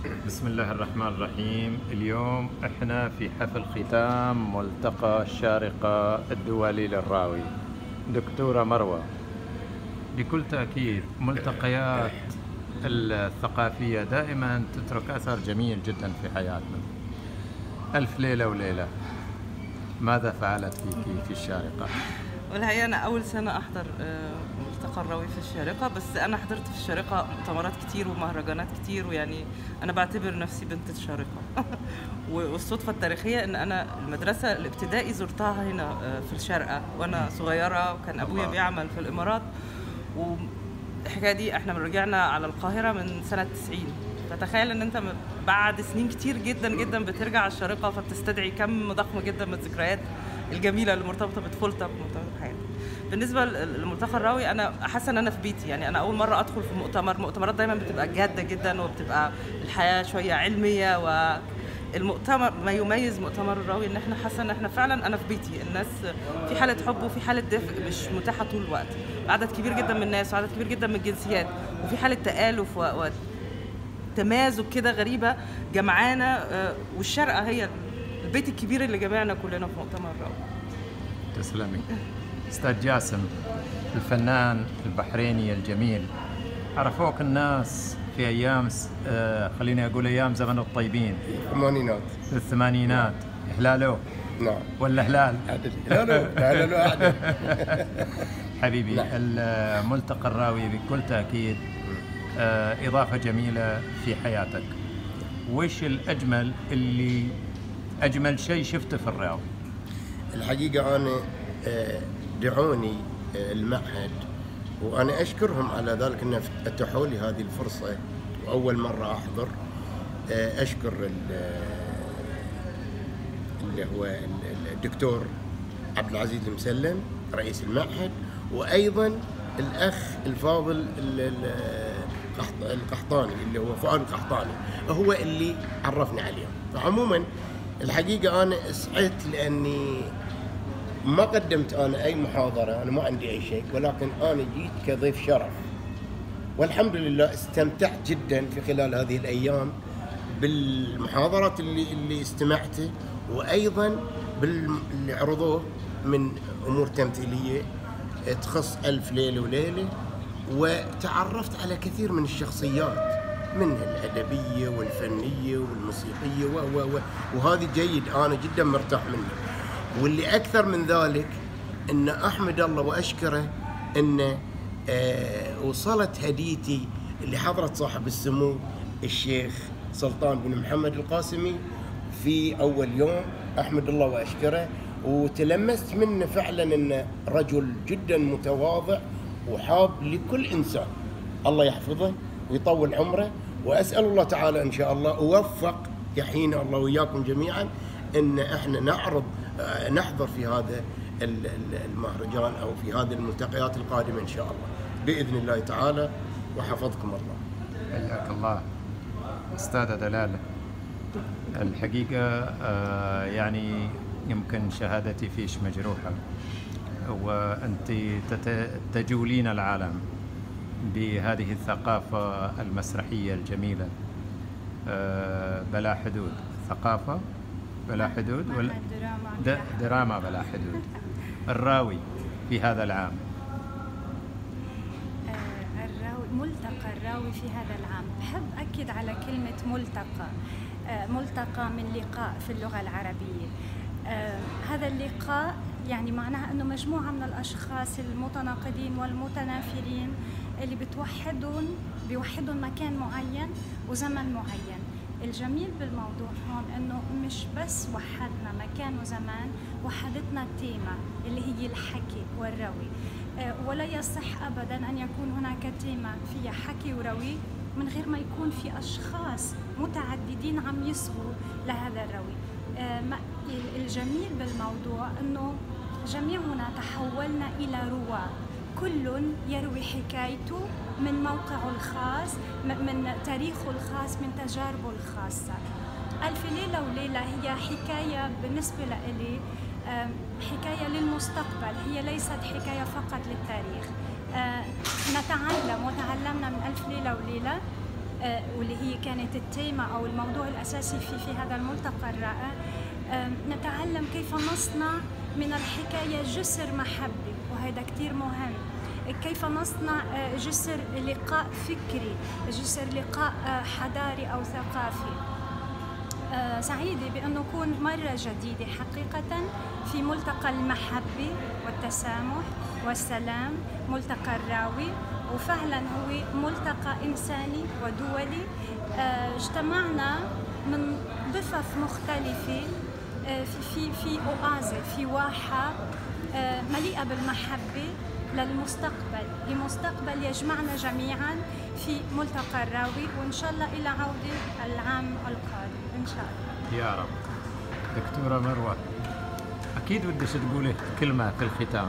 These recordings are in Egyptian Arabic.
بسم الله الرحمن الرحيم اليوم احنا في حفل ختام ملتقى الشارقة الدولي للراوي دكتورة مروة بكل تأكيد ملتقيات الثقافية دائما تترك أثر جميل جدا في حياتنا ألف ليلة وليلة ماذا فعلت فيك في الشارقة؟ والحقيقه انا اول سنه احضر آه، ملتقى الراوي في الشارقه بس انا حضرت في الشارقه مؤتمرات كتير ومهرجانات كتير ويعني انا بعتبر نفسي بنت الشارقه والصدفه التاريخيه ان انا المدرسه الابتدائي زرتها هنا آه، في الشارقه وانا صغيره وكان ابويا الله. بيعمل في الامارات والحكايه دي احنا رجعنا على القاهره من سنه 90 فتخيل ان انت م- بعد سنين كتير جدا جدا بترجع الشارقه فبتستدعي كم ضخم جدا من الذكريات الجميله اللي مرتبطه بطفولتك ومرتبطه بحياتك بالنسبه لل- للملتقى الراوي انا حاسه ان انا في بيتي يعني انا اول مره ادخل في مؤتمر مؤتمرات دايما بتبقى جاده جدا وبتبقى الحياه شويه علميه و المؤتمر ما يميز مؤتمر الراوي ان احنا حاسه ان احنا فعلا انا في بيتي الناس في حاله حب وفي حاله دفء مش متاحه طول الوقت عدد كبير جدا من الناس وعدد كبير جدا من الجنسيات وفي حاله تالف و... و... تمازج كده غريبه جمعانا آه، والشارقه هي البيت الكبير اللي جمعنا كلنا في مؤتمر الراوي تسلمي استاذ جاسم الفنان البحريني الجميل عرفوك الناس في ايام س- آه خليني اقول ايام زمن الطيبين ثمانينات في الثمانينات هلالو نعم ولا هلال عدل لا لا لا لا عدل حبيبي نعم. الملتقى الراوي بكل تاكيد آه اضافه جميله في حياتك وش الاجمل اللي اجمل شيء شفته في الراوي الحقيقة أنا آه، دعوني آه، المعهد وأنا أشكرهم على ذلك أن أتاحوا لي هذه الفرصة وأول مرة أحضر آه، أشكر ال- اللي هو ال- الدكتور عبد العزيز المسلم رئيس المعهد وأيضا الأخ الفاضل ال- ال- القحط- القحطاني اللي هو فؤاد القحطاني هو اللي عرفني عليهم فعموما الحقيقة أنا سعدت لأني ما قدمت انا اي محاضره انا ما عندي اي شيء ولكن انا جيت كضيف شرف والحمد لله استمتعت جدا في خلال هذه الايام بالمحاضرات اللي اللي استمعته وايضا باللي عرضوه من امور تمثيليه تخص الف ليله وليله وتعرفت على كثير من الشخصيات منها الادبيه والفنيه والموسيقيه و و و وهذه جيد انا جدا مرتاح منه واللي اكثر من ذلك ان احمد الله واشكره ان آه وصلت هديتي لحضره صاحب السمو الشيخ سلطان بن محمد القاسمي في اول يوم احمد الله واشكره وتلمست منه فعلا انه رجل جدا متواضع وحاب لكل انسان الله يحفظه ويطول عمره واسال الله تعالى ان شاء الله اوفق يحيينا الله واياكم جميعا ان احنا نعرض آه، نحضر في هذا ال- ال- المهرجان او في هذه الملتقيات القادمه ان شاء الله باذن الله تعالى وحفظكم الله. حياك الله استاذة دلال الحقيقة آه، يعني يمكن شهادتي فيش مجروحة وأنت تت- تجولين العالم بهذه الثقافة المسرحية الجميلة آه، بلا حدود ثقافة بلا حدود ولا دراما د- دراما بلا حدود الراوي في هذا العام آه، الراوي ملتقى الراوي في هذا العام بحب أكد على كلمة ملتقى آه، ملتقى من لقاء في اللغة العربية آه، هذا اللقاء يعني معناها أنه مجموعة من الأشخاص المتناقضين والمتنافرين اللي بتوحدهم بيوحدهم مكان معين وزمن معين الجميل بالموضوع هون انه مش بس وحدنا مكان وزمان وحدتنا التيمة اللي هي الحكي والروي آه، ولا يصح ابدا ان يكون هناك تيمة فيها حكي وروي من غير ما يكون في اشخاص متعددين عم يصغوا لهذا الروي آه، ما- الجميل بالموضوع انه جميعنا تحولنا الى رواه كل يروي حكايته من موقعه الخاص م- من تاريخه الخاص من تجاربه الخاصة ألف ليلة وليلة هي حكاية بالنسبة لإلي آم، حكاية للمستقبل هي ليست حكاية فقط للتاريخ آه، نتعلم وتعلمنا من ألف ليلة وليلة آه، واللي هي كانت التيمة أو الموضوع الأساسي في في هذا الملتقى الرائع آه، نتعلم كيف نصنع من الحكاية جسر محبة وهذا كتير مهم كيف نصنع آه، جسر لقاء فكري جسر لقاء حضاري أو ثقافي سعيدة بأن نكون مرة جديدة حقيقة في ملتقى المحبة والتسامح والسلام ملتقى الراوي وفعلا هو ملتقى إنساني ودولي آه، اجتمعنا من ضفف مختلفة آه، في في في أوازة في واحة آه، مليئة بالمحبة للمستقبل لمستقبل يجمعنا جميعا في ملتقى الراوي وإن شاء الله إلى عودة العام القادم إن شاء الله يا رب دكتورة مروة أكيد بدك تقولي كلمة في الختام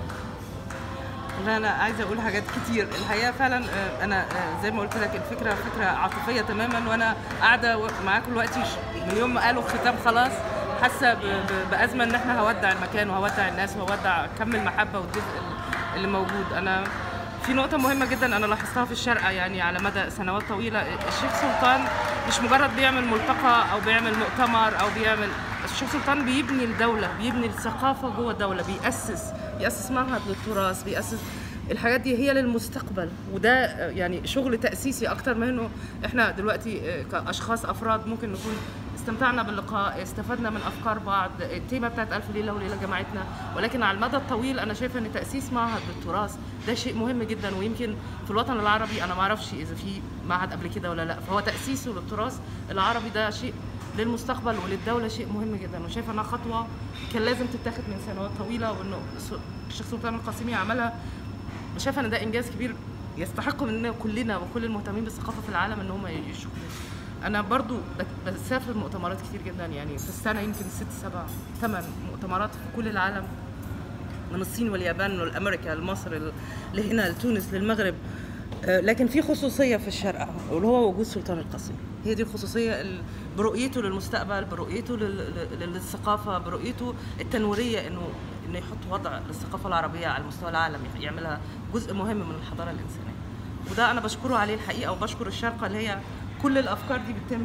لا انا عايزه اقول حاجات كتير الحقيقه فعلا آه، انا آه، زي ما قلت لك الفكره فكره عاطفيه تماما وانا قاعده معاكم دلوقتي من يوم ما قالوا الختام خلاص حاسه بازمه ان احنا هودع المكان وهودع الناس وهودع كم المحبه والدفء اللي موجود انا في نقطة مهمة جدا أنا لاحظتها في الشارقة يعني على مدى سنوات طويلة الشيخ سلطان مش مجرد بيعمل ملتقى أو بيعمل مؤتمر أو بيعمل الشيخ سلطان بيبني الدولة بيبني الثقافة جوه الدولة بيأسس بيأسس معهد للتراث بيأسس الحاجات دي هي للمستقبل وده يعني شغل تأسيسي أكتر من إنه إحنا دلوقتي كأشخاص أفراد ممكن نكون استمتعنا باللقاء استفدنا من افكار بعض التيمه بتاعت الف ليله وليله جمعتنا ولكن على المدى الطويل انا شايفه ان تاسيس معهد للتراث ده شيء مهم جدا ويمكن في الوطن العربي انا ما اعرفش اذا في معهد قبل كده ولا لا فهو تاسيسه للتراث العربي ده شيء للمستقبل وللدوله شيء مهم جدا وشايفه انها خطوه كان لازم تتاخد من سنوات طويله وانه الشيخ سلطان القاسمي عملها شايفه ان ده انجاز كبير يستحق مننا كلنا وكل المهتمين بالثقافه في العالم ان هم يشوفوا انا برضو بسافر مؤتمرات كتير جدا يعني في السنه يمكن ست سبع ثمان مؤتمرات في كل العالم من الصين واليابان والامريكا لمصر لهنا لتونس للمغرب آه، لكن في خصوصيه في الشرق واللي هو وجود سلطان القاسم هي دي الخصوصيه برؤيته للمستقبل برؤيته للثقافه برؤيته التنويريه انه انه يحط وضع للثقافه العربيه على مستوى العالم يعملها جزء مهم من الحضاره الانسانيه وده انا بشكره عليه الحقيقه وبشكر الشارقه اللي هي كل الافكار دي بتتم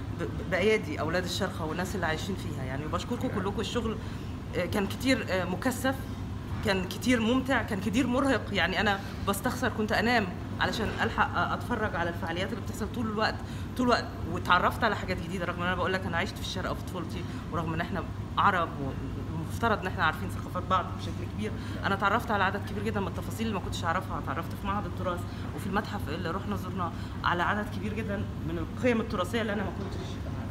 بايادي اولاد الشرقه والناس اللي عايشين فيها يعني وبشكركم كلكم الشغل آه، كان كتير آه، مكثف كان كتير ممتع كان كتير مرهق يعني انا بستخسر كنت انام علشان الحق اتفرج على الفعاليات اللي بتحصل طول الوقت طول الوقت واتعرفت على حاجات جديده رغم ان انا بقول لك انا عشت في الشرق في طفولتي ورغم ان احنا عرب المفترض ان احنا عارفين ثقافات بعض بشكل كبير انا اتعرفت على عدد كبير جدا من التفاصيل اللي ما كنتش اعرفها اتعرفت في معهد التراث وفي المتحف اللي رحنا زرناه على عدد كبير جدا من القيم التراثيه اللي انا ما كنتش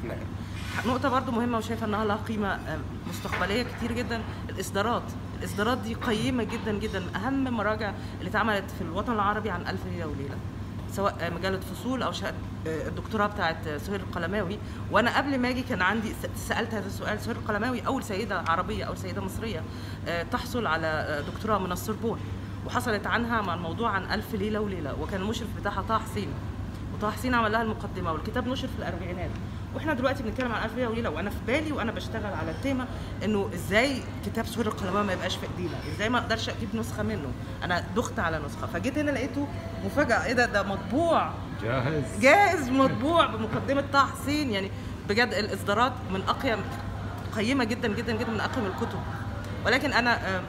نقطة برضو مهمة وشايفة انها لها قيمة آه، مستقبلية كتير جدا الاصدارات الاصدارات دي قيمة جدا جدا اهم المراجع اللي اتعملت في الوطن العربي عن ألف ليلة وليلة سواء مجله فصول او الدكتوراه بتاعت سهير القلماوي وانا قبل ما اجي كان عندي سالت هذا السؤال سهير القلماوي اول سيده عربيه او سيده مصريه آه، تحصل على دكتوراه من السوربون وحصلت عنها مع الموضوع عن ألف ليله وليله وكان المشرف بتاعها طه حسين وطه حسين عمل لها المقدمه والكتاب نشر في الاربعينات واحنا دلوقتي بنتكلم عن الف ليله وليله وانا في بالي وانا بشتغل على التيمه انه ازاي كتاب سور القلماء ما يبقاش في ايدينا ازاي ما اقدرش اجيب نسخه منه انا دخت على نسخه فجيت هنا لقيته مفاجاه ايه ده ده مطبوع جاهز جاهز مطبوع بمقدمه طه حسين يعني بجد الاصدارات من اقيم قيمه جدا جدا جدا من اقيم الكتب ولكن انا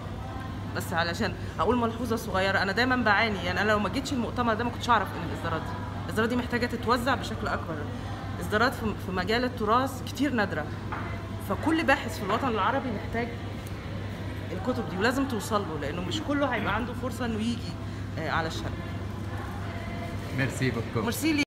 بس علشان اقول ملحوظه صغيره انا دايما بعاني يعني انا لو ما جيتش المؤتمر ده ما كنتش اعرف ان الاصدارات دي الاصدارات دي محتاجه تتوزع بشكل اكبر اصدارات في مجال التراث كتير نادره فكل باحث في الوطن العربي محتاج الكتب دي ولازم توصل له لانه مش كله هيبقى عنده فرصه انه يجي آه، على الشرق ميرسي بكم ميرسي